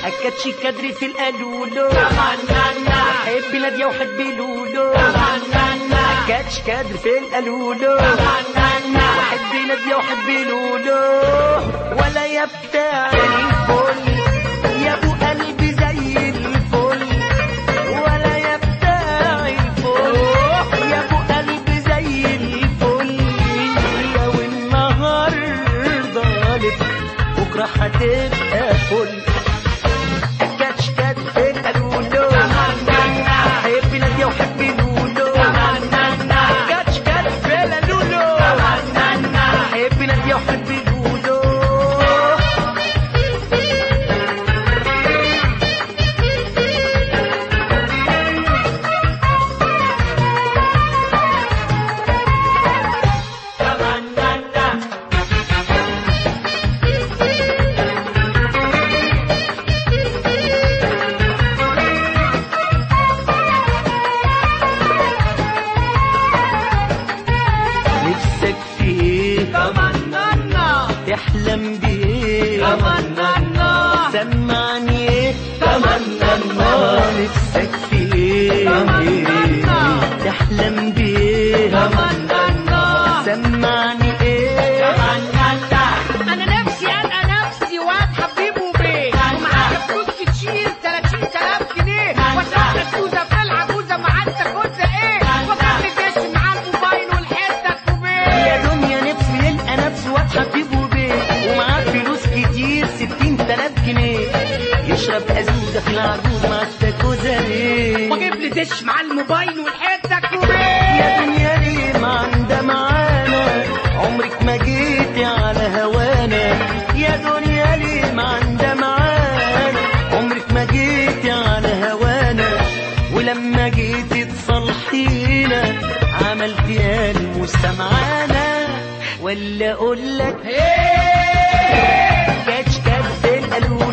كاتش كدري في القالولو حب نادية وحب لولو كاتش كدري في القالولو حب نادية وحب لولو ولا يا بتاع الفل يا ابو قلبي زي الفل ولا يا بتاع الفل يا ابو قلبي زي الفل لو النهارده لف بكره هتبقى فل كاتش كات في القالولو حب نادية وحب لولو كاتش كات في القالولو حب نادية وحب لولو نفسك في ايه تحلم بايه سمعني ايه آه، نفسك في ايه تحلم بايه سمعني ايه انا نفسي انا نفسي واد حبيبه بيه ومعاك فلوس كتير 30000 جنيه وشغل السوزه في العجوزه مع انت كوزه ايه وكان جسم مع الموبايل والحته كوبيه يا دنيا نفسه يلقى نفسه واد حبيبه بيه ومعاه فلوس كتير ستين تلاف جنيه يشرب أزوزة في العجوز مع التاكوزة ليه واجيب لي دش مع الموبايل والحته يا كوبيه دنيا ليه ما عندها معانا عمرك ما جيتي على هوانا يا دنيا ليه ما عندها معانا عمرك ما جيتي على هوانا ولما جيتي تصلحينا عملتي المستمعانا ولا اقول لك كاتش كات في القالولو